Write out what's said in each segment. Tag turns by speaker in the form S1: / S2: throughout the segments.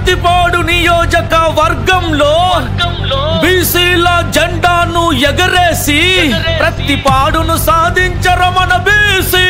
S1: ప్రతిపాడు నియోజక వర్గంలో బీసీల జెండాను ఎగరేసి ప్రతిపాడును సాధించరమన బీసీ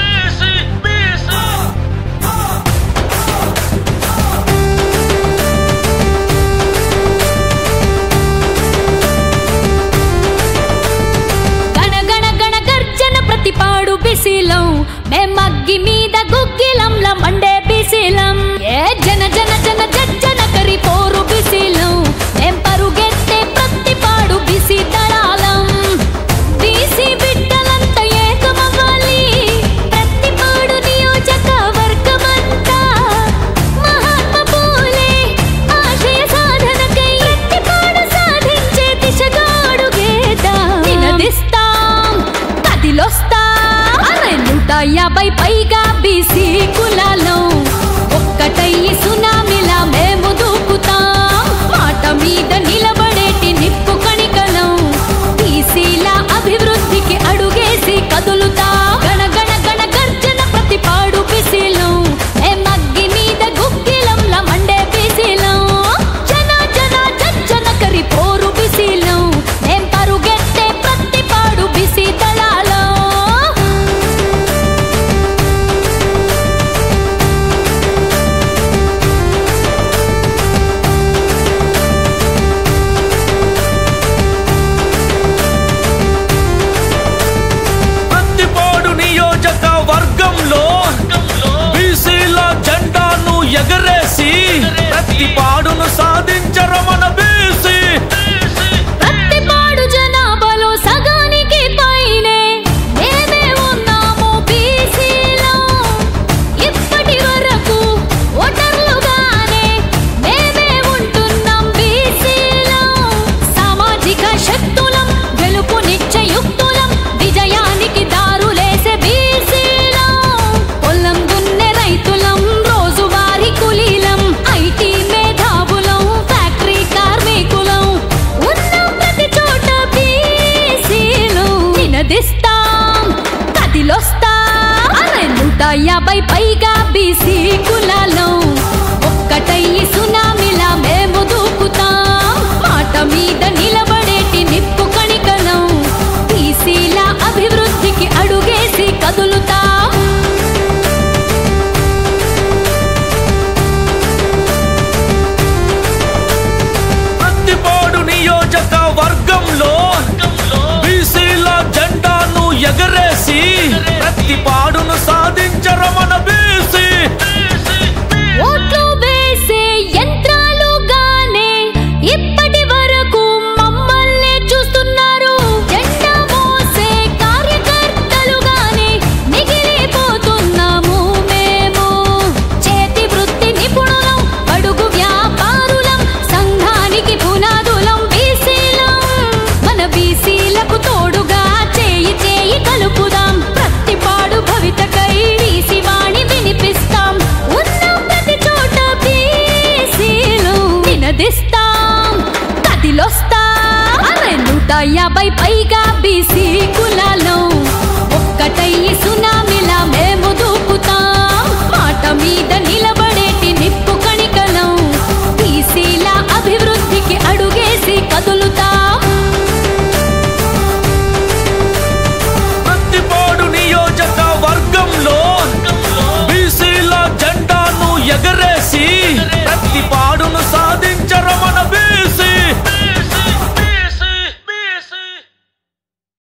S2: గణ గణ గణ గర్జన ప్రతిపాడు బిసిలం మేమగ్గి మీద గుగ్గిలంల మండే బిసిలం ఏ జన జన జన జజ్జన కరి పోరు బిసిలం మేం పరుగెత్తే ప్రతిపాడు బిసి దళాలం బీసీ బిడ్డలంత ఏకమవ్వాలి ప్రతిపాడు నియోజక వర్గమంతా మహాత్మ పూలే ఆశయ సాధనకై ప్రతిపాడు సాధించే దిశగా అడుగేద్దాం నినదిస్తాం కదిలొస్తాం అరే నూట యాభై పైగా బీసీ కులాలు ఒక్కటయ్యి సునామిలా మేము దూకుతాం మాట మీద నిలబడేటి నిప్పు కణికలం బీసీల అభివృద్ధికి అడుగేసి కదులుతాం గణ గణ గణ గర్జన ప్రతిపాడు బీసీలం మగ్గి మీద గుగ్గిలంల మండే బీసీలం జన జన జజ్జన కరి పోరు బీసీలం మేం పరుగెత్తే ప్రతిపాడు బీసీ దళాలం
S1: ప్రతిపాడు నియోజక వర్గంలో బీసీల జెండాను ఎగరేసి ప్రతిపాడును సాధించరమన బీసీ
S2: ప్రతిపాడు జనాభాలో సగానికి పైనే మేమే ఉన్నాము బీసీలో ఇప్పటి వరకు ఓటర్లుగానే మేమే ఉంటున్నాం బీసీలో సామాజిక శక్తులం గెలుపు నిశ్చయుక్తులం విజయానికి దారులేసే బీసీలో పొలం దున్నే రైతులం రోజువారీ కూలీలం ఐటీ మేధావులం ఫ్యాక్టరీ కార్మికులం ఉన్నాం ప్రతి చోట బీసీలు నినదిస్తాం కదిలొస్తాం అరే నూట యాభై పైగా బీసీ కులాలు ఒక్కటయ్యి సునామిలా మేము దూకుతాం మాట మీద నిలబడేటి నిప్పు కణికలం బీసీల అభివృద్ధికి అడుగేసి కదులుతాం
S1: ప్రతిపాడు నియోజక వర్గంలో బీసీల జెండాను ఎగరేసి ప్రతిపాడును సాధించరమన బీసీ
S2: ఓట్లు వేసే యంత్రాలుగానే ఇప్పటి వరకు మమ్మల్ని చూస్తున్నారు జెండా మోసే కార్యకర్తలుగానే మిగిలిపోతున్నాము మేము చేతి వృత్తి నిపుణులం అడుగు వ్యాపారులం సంఘానికి పునాదులం బీసీలం మన బీసీలకు తోడుగా చేయి చేయి కలుపుదాం ప్రతిపాడు భవితకై బీసీ వాణి వినిపిస్తాం ఉన్నాం ప్రతి చోట బీసీలు నినదిస్తాం కదిలొస్తాం అరే నూట యాభై పైగా బీసీ కులాలు ఒక్కటయ్యి సునామిలా మేము దూకుతాం మాట మీద